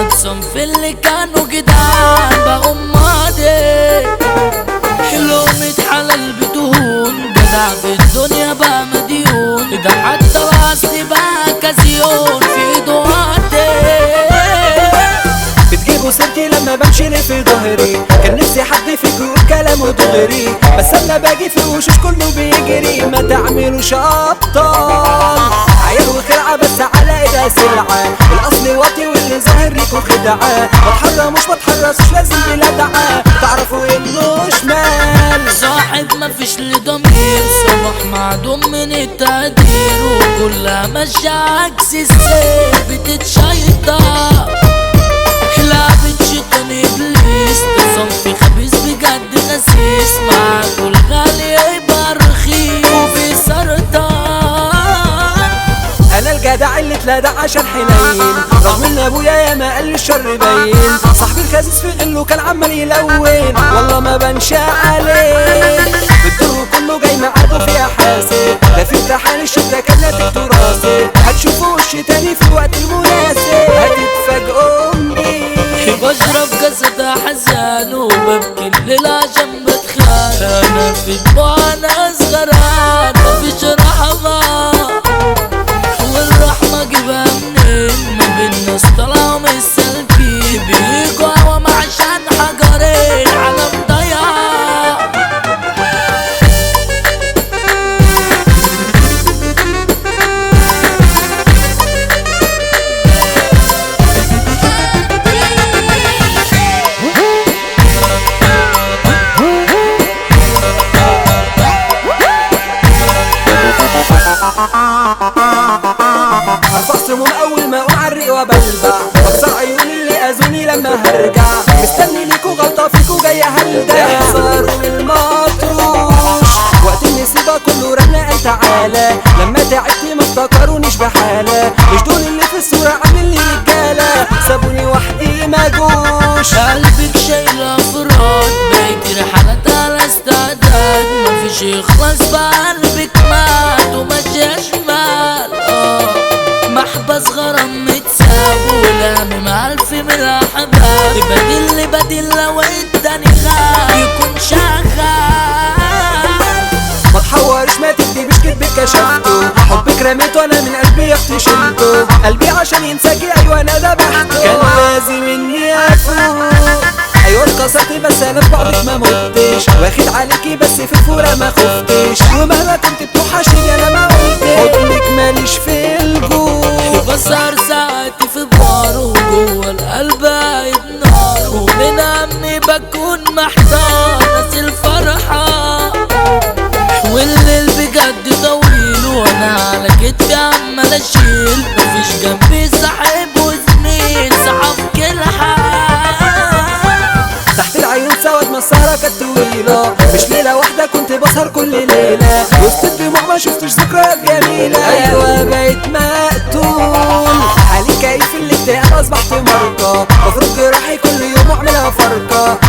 ولاد صنف اللي كانوا جدعان بقوا ماضي حلو حلال بدون جدع في الدنيا بقى مديون ده حتى الاصل بقى كازيون في ايده عدي بتجيبوا سيرتي لما بمشي لي في ظهري كان نفسي حد فيكم يقول كلامه دغري بس انا باجي في وشوش كله بيجري ما تعملوش ابطال عيال وخرعه بس على ايدها سلعه الاصل واطي واللي ظاهر ليكوا خدعه بتحرى مش بتحرص مش لازم بلدعه تعرفوا انه شمال صاحب مفيش له ضمير صباح معدوم من التقدير وكلها ماشية عكس السير بتتشيطة لعبة شيطان ابليس ده صنف خبيث بجد خسيس مع كل غالي يبقى رخيص وفي سرطان انا الجدع اللي اتلدع عشان حنين رغم ان ابويا يا ما قال لي الشر باين صاحبي الخسيس في غله كان عمال يلون والله ما بنشا عليه الدور كله جاي معاده فيها حاسب ده في امتحان الشتا كان نتيجته راسي هتشوفوا وش تاني في الوقت المناسب هتتفاجئوا مني بشرب قصة حزان وببكي الليل عشان بتخان انا في دموع انا اصغران مفيش رحمة والرحمة جيبها منين ما بين ناس طالعة من السلبي بيجوا عوام عشان حجرين على مضيعة ارفع سموم اول ما اقوم عالريق وبلبع بكسر عيون اللي اذوني لما هرجع مستني ليكوا غلطه فيكوا جايه هلدع احذروا من المطروش وقت النسيبه كله رن قال تعالى لما تعبت ما افتكرونيش بحاله مش دول اللي في الصوره عاملين لي رجاله سابوني وحدي ما جوش قلبك شايلة فراد بقيت رحلات على استعداد مفيش يخلص بقلبك مات وماشية شمال اه محبس غرام متساب والهم مع ألف من الأحباب بدل بدل لو اداني خاب يكون شغال ما تحورش ما تكدبش كدبك كشفته حبك رميته انا من قلبي اختشمته قلبي عشان ينساكي ايوه انا ذبحته كان لازم اني افوق ايوه اتكسرت بس انا في بعضك ما متش واخد عليكي بس في الفورة ما خفتش ومهما كنت بتوحشني انا ما قلتش حضنك ماليش في الجوع بسهر ساعتي في البار وجوه القلب قايد نار ومن همي بكون محتار ناسي الفرحة والليل بجد طويل وانا على كتفي عمال اشيل مفيش جنبي صاحب وزميل صحاب كل حال تحت العيون سواد مسارة كانت طويلة مش ليلة واحدة كنت بسهر كل ليلة وسط الدموع ما شفتش ذكريات جميلة أيوة بقيت مقتول حالي كيف الاكتئاب أصبحت مرضى بفرك جراحي كل يوم وأعملها فرقة